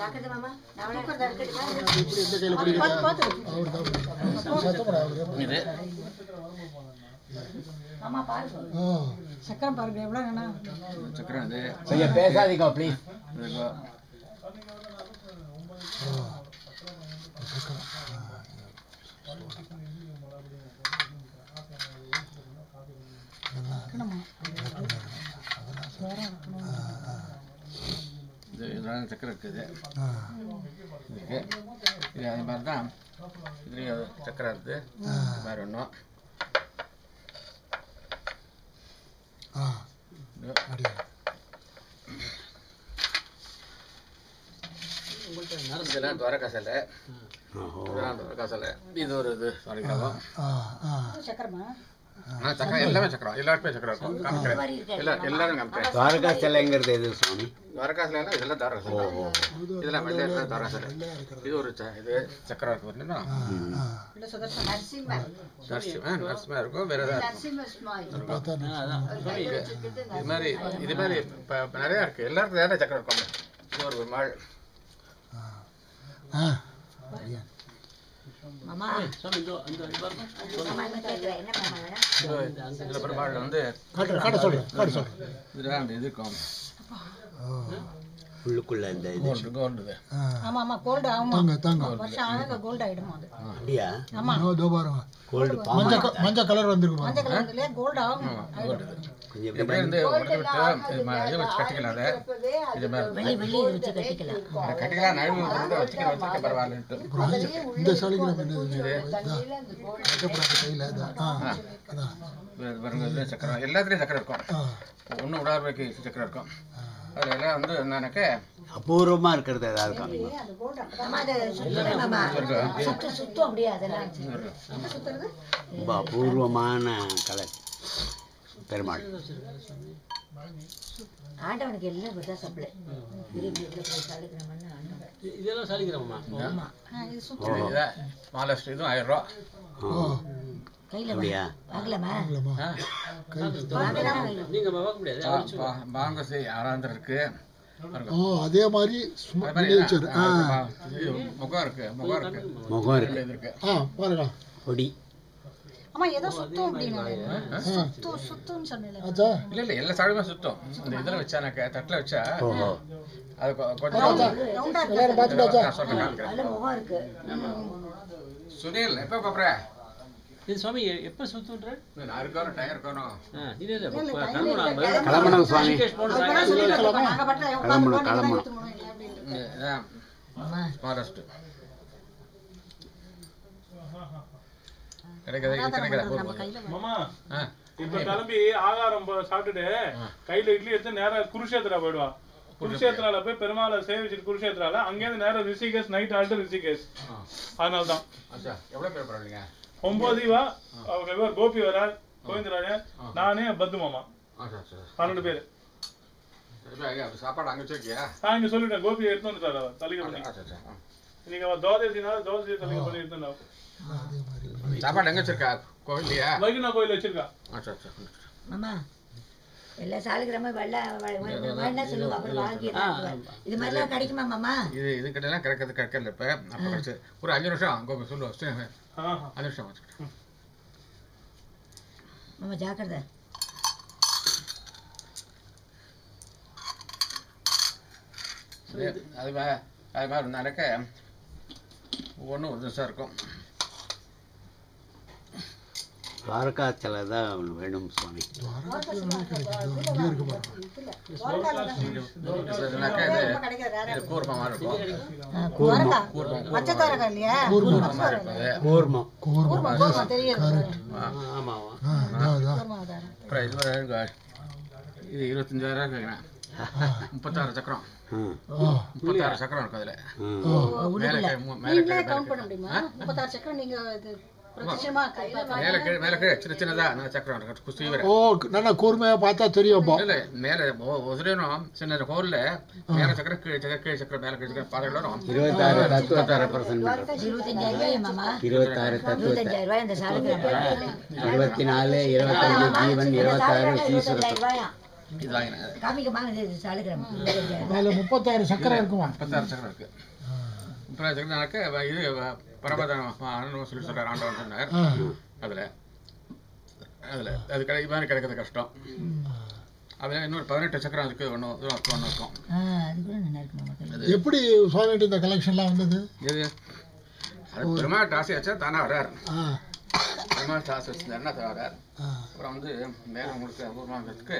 ஜாக்கிரதை மாமா நான் வேணா இருக்கட்டுமா? இப்படி எந்த கையில பிடிக்கிறதா அவர் தான் சத்தப்படா அவரு இது மாமா பாருங்க ஆ சக்கரம் பாருங்க எவ்வளோ வேணா சக்கரம் இது கொஞ்சம் பேசாதீங்க ப்ளீஸ் இதுக்கோ. இது இதெல்லாம் சக்கரை இருக்குது ஆ இருக்கு இது அது மாதிரி தான் இதுலேயும் சக்கரை இருக்குது இது மாதிரி ஒன்றும் ஆ அப்படியே இதெல்லாம் துவரக்கா சிலை இதெல்லாம் துவரக்கா சிலை இது ஒரு இது சாலிக்கிழமை ஆ ஆ சக்கரமா ஆ சக்கரை எல்லாமே சக்கரம் எல்லாருக்குமே சக்கரை இருக்கும் காமிக்கிறேன் எல்லா எல்லாரும் காமிக்கிறேன் துவாரகா சிலைங்கிறது எது சுவாமி துவரக்கா சிலை இதெல்லாம் துவரக்கா சிலை இதெல்லாம் வெள்ளை இருக்கிற துவரக்கா சிலை இது ஒரு ச- இது சக்கரை இருக்கு பார்த்தீங்கன்னா ஆ இல்லை சுதர்சனம் நரசிம்ம நரசிம்மா நரசிம்மா இருக்கும் வேற ஏதாவது இருக்கும் நரசிம்ம ஸ்மைல் பார்த்தா இது இது மாதிரி இது மாதிரி இப்போ நிறையா இருக்குது எல்லாருக்கும் நிறைய சக்கரை இருக்கும் இது ஒரு மாள் ஆ அப்படியே மாமா மாமா என்ன கேட்குறேன் என்ன மாமா வேணும் இதில் பெருமாள் வந்து காட்டு காட்ட சொல்றேன் காட்ட சொல்றேன் இதில் அந்த இது இருக்கும் உள்ளுக்குள்ள இந்த இது கோல்டு கோல்டு இது ஆ ஆமா ஆமா கோல்டு ஆகுமா தாங்க தாங்க வருஷம் ஆக கோல்டு ஆயிடுமா அது அப்படியா ஆமா இதோ இதோ பாருங்க கோல்டு மஞ்சள் க- மஞ்சள் கலர் வந்திருக்கு மஞ்சள் பாருங்க கலர்லயே கோல்டு ஆகும் கோல்டு இது கொஞ்சம் இது அப்படியே வந்து உடச்சு விட்டு இது மாதிரி இது வச்சு கட்டிக்கலாம் அதை இது மாதிரி வெள்ளி வெள்ளி இதை வச்சு கட்டிக்கலாம் அதை கட்டிக்கலாம் நழுவு வந்து வச்சுக்க வச்சுக்க பரவாயில்லன்ட்டு அப்புறம் இந்த- இந்த சாலிகிராம் என்னது கட்டப்படாத கையில் இதான் ஆ அதான் இது பாருங்க இது சக்கரை எல்லாத்துலேயும் சக்கரை இருக்கும் ஆ ஒன்றும் விடாதவைக்கு சக்கரை இருக்கும் அதில் எல்லாம் வந்து என்னன்னாக்க அபூர்வமா இருக்கிறது ஏதாவது காமிங்க மாமா அதை சுத்துறேன் மாமா சுத்து சுத்தும் அப்படியே அதெல்லாம் சுத்துறது ரொம்ப அபூர்வமான கலை பெருமாள் ஆண்டவனுக்கு எல்லாம் விட்டா சப்ளை விரும்பி எவ்வளோ போய் சாலிக்கிறோம்னு ஆண்டவன் இதெல்லாம் சாலிக்கிறோம்மா ஆமா ஆ, இது சுத்தம் இது மகாலட்சுமி இதுவும் ஆயிரம் ரூபா ஓ கையில அப்படியா வாங்கலாமா இல்லைம்மா ஆ. கையில் நீங்க பார்க்க முடியாது பா- பா- பாங்கசி ஆறாந்திரம் இருக்கு பாருங்க. ஓ அதே மாதிரி சும்மா அது மாதிரி மினியேச்சர் ஆ ஆ, பா- இது முகம் இருக்கு முகம் இருக்கு முகம் இருக்கு இது இருக்கு ஆ பாருங்க பொடி ஆமா ஏதோ சுத்தம் அப்படின்னு ஆ சுத்தம் சுத்தம்னு சொன்னேன் ஆச்சா இல்ல இல்ல எல்லா சாடியுமே சுத்தம் இந்த இதுல வச்சானாக்க தட்டுல வச்சா ஓஹோ அது கொ- கொஞ்சம் ரவுண்டா எல்லாரும் பார்த்துட்டாச்சா நான் சொல்றேன் காமிக்கிறேன். நல்ல முகம் இருக்கு சுனில் எப்ப பாப்புற இது சுவாமி எப்ப சுத்துன்ற நான் இருக்கணும் டயர் இருக்கணும் இல்ல இல்ல கிளம்பணும் கிளம்பணும் சுவாமி ரிஷிகேஷ் போகணும் சாயங்காலம். நாங்க பட்டில கிளம்பணும் கிளம்பணும் இதுதான் ஸ்மாலஸ்ட் கிடைக்காது இது கிடைக்காது போதும் மாமா ஆ இப்ப கிளம்பி ஆகாரம் ப- சாப்பிட்டுட்டு கையில இட்லி எடுத்து நேரா குருஷேத்திரா போயிடுவா குருஷேத்திரால போய் பெருமாளை சேவிச்சுட்டு குருஷேத்திரால அங்கேருந்து நேரா ரிஷிகேஷ் நைட் ஆல்ட்டு ரிஷிகேஷ் அதனாலதான் அச்சா எவ்வளவு பேர் போறீங்க ஒன்பது வா அவங்க இவர் கோபி வரார் கோவிந்தராஜன் நானே பத்து மாமா ஆச்சா ஆச்சா பன்னெண்டு பேர் சரி, ஐயா, சாப்பாடு அங்க வச்சிருக்கியா நான் இங்க சொல்லிட்டேன் கோபி எடுத்து வந்துட்டாரு அவர் தலிகை பண்ணி ஆச்சா ஆச்சா ஆ. நீங்க தோதேசினால தோசை தலிகை பண்ணி எடுத்து அதே மாதிரி சாப்பாடு எங்க வச்சிருக்கா கோவில்லையா வைகுண்டா கோயில் வச்சிருக்கா ஆச்சா ஆச்சா மாமா எல்லாம் சாலிக்கிழமை வெள்ளை வேணா சொல்லுவா அப்புறம் வாங்கி எடுத்துட்டு வா. இது மாதிரிலாம் கிடைக்குமா மாமா இது இது கிட்டலாம் கிடைக்கிறது கிடைக்கல இப்ப அப்ப கிடைச்சு ஒரு அஞ்சு நிமிஷம் கோபி சொல்லு வச்சு ஆஹா. அஞ்சு நிமிஷம் வச்சுக்கிட்டேன் மாமா ஜாக்கிரதை இது- அது மா- அது மாதிரி இருந்தாக்க ஒவ்வொன்றும் ஒரு நிமிஷம் இருக்கும் துவாரகா சிலை தான் ஒண்ணு வேணும் சுவாமி இங்கே இருக்கு பாருங்க இதுனாக்கா இது இது கூர்மம் மாதிரி இருக்கும் துவாரகா கூர்மம் பச்சை துவாரகா இல்லையா கூர்மம் மாதிரி இருக்கும் அது கூர்மம் கோர்மா கூர்மா கூர்மா தெரியுது ஆ. ஆமா ஆமா ஆ அதான் அதான் கூர்மா அதான் அப்புறம் இது மாதிரி இருக்கு. இது இருபத்தஞ்சாயிரம் கேட்குறேன் முப்பத்தாறு சக்கரம் ம் ஆ முப்பத்தாறு சக்கரம் இருக்கும் அதில் ம் மேலே கீழே, மூ- மேலே நீங்களே கீழே, கவுண்ட் பண்ண மேலே முடியுமா முப்பத்தாறு சக்கரம் நீங்க இது பிரத்யட்சமா கையில கீழே. மேலே கீழே மேலே கீழே சின்ன சின்னதா நான் சக்கரம் இருக்கு குஸ்தி வர ஓ நல்லா கூர்மையா பார்த்தா தெரியும் அப்போ இல்ல மேலே ஒதுரணும் சின்ன ஹோல்ல மேலே சக்கரம் கீழே சக்கரம் கீழே சக்கரம் மேலே கீழே சக்கரம் பாதைகளும் இருபத்தாறு தத்துவத்தை ரெப்ரசன்ட் பண்றது இருபத்தஞ்சாயிரம் ரூபாய் மாமா இருபத்தாறு தத்துவத்தை இருபத்தஞ்சாயிரம் ரூபாய் இந்த சாலிக்கிழமை இருபத்தி நாலு இருபத்தஞ்சு ஜீவன் இருபத்தாறு சீசுரத்தம் ரூபாயா இது வாங்கினேன் காமிக்க வாங்க இது சாலிகிராம் அதில் முப்பத்தாறு சக்கரை இருக்குமா முப்பத்தாறு சக்கரம் இருக்கு முப்பத்தாறு சக்கரம் எனக்கு இது பரமதம் சொல்லி சொல்றாரு ஆண்டவன் சொன்னார் ஆ அதில் அதில் அது கிடை மாதிரி கிடைக்கிறது கஷ்டம் அதில் இன்னொரு பதினெட்டு சக்கரம் இருக்கு ஒன்று ஒன்று இருக்கும் ஆ அது கூட நல்லா இருக்கு நமக்கு எப்படி சுவாமிகிட்ட இந்த கலெக்ஷன்லாம் வந்தது இது அது பெருமாள் டாசி வச்சா தானே வரார் ஆ பெருமாள் டாசி வச்சிருந்தாருன்னா தான் வரார் ஆ அப்புறம் வந்து மேலே உங்களுக்கு அபூர்வங்கிறதுக்கு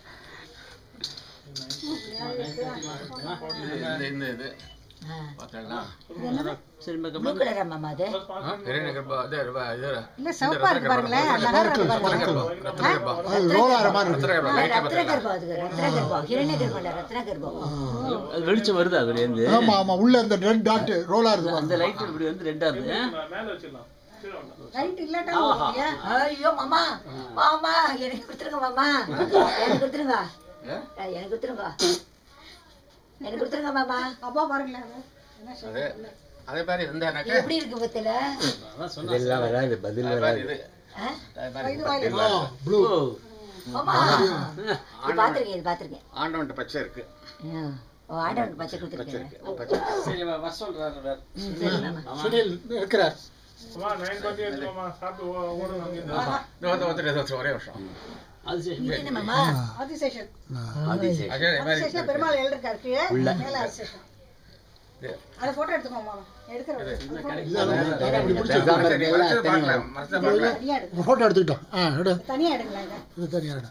இது இந்த இந்த இது ஆ பார்த்தீங்களா சரி ப்ளூ கலரா மாமா அது பெரியநகர் இது இது இல்ல சிவப்பா இருக்கு பாருங்களேன் அழகா இருக்கு பாருங்க ரத்னகர்பா அது ரோலார மாதிரி இருக்கு ரத்னகர்பா லைட்டாக ரத்ன பார்த்தீங்களா கர்ப்பம் அதுக்கு ரத்ன கர்ப்பம் ஹிரண்ய கர்ப்பம் இல்ல ரத்ன கர்ப்பம் அது வெளிச்சம் வருது அதுலேருந்து ஆமா ஆமா உள்ள இந்த ரெட் டாட் ரோலா இருக்கு அந்த லைட் இப்படி வந்து ரெண்டா இருக்கு மேல வச்சிடலாம் கீழே வேண்டாம். ரைட் இல்லாட்டா ஏன் ஐயோ மாமா மாமா எனக்கு கொடுத்துருங்க மாமா எனக்கு கொடுத்துருங்க ஆ, எனக்கு கொடுத்துருங்க எனக்கு கொடுத்துருங்க மாமா அப்பா பாருங்களேன் அது. என்ன அது அதே மாதிரி இது இருந்தானாக்க எப்படி இருக்கு பத்தில அதான் சொன்னேன் இதெல்லாம் வராது பதில் அதே வராது மாதிரி இது ஆ? அதே மாதிரி இது இது வாயில ஆ ப்ளூ மாமா இது பாத்திருக்கேன் இது பாத்திருக்கேன் ஆண்டவன்ட்ட பச்சை இருக்கு ஆ. ஓ ஆண்டவன் பச்சை பச்சை கொடுத்துருக்கேன் இருக்கு பச்சை சரி வா, வர சொல்றாரு வேற. ம், சரி மாமா சுனில் இருக்கிறார் அம்மா நைன் டுவெண்ட்டி எடுத்துக்கோமா சாப்பிட்டு ஓ- ஓடுங்க அங்கிருந்து இது வந்து வந்துட்டு இது ஒரே வருஷம் அது சரி இது என்ன மாமா ஆதிசேஷன் ஆதிசேஷன் அதே மாதிரி ஆதிசேஷன்ல பெருமாள் எழுதிருக்காரு கீழே மேல ஆதிசேஷன் இது. அதை போட்டோ எடுத்துக்கோ மாமா எடுக்கிறேன் இப்படி பிடிச்சி பேசாம இருந்தீங்களா? மரத்தை பார்க்கலாம் மரத்தை பார்க்கலாம் தனியா எடுங்க ஃபோட்டோ எடுத்துக்கிட்டோம் ஆ எடு தனியா எடுங்களேன் இதை. இது தனியாக எடு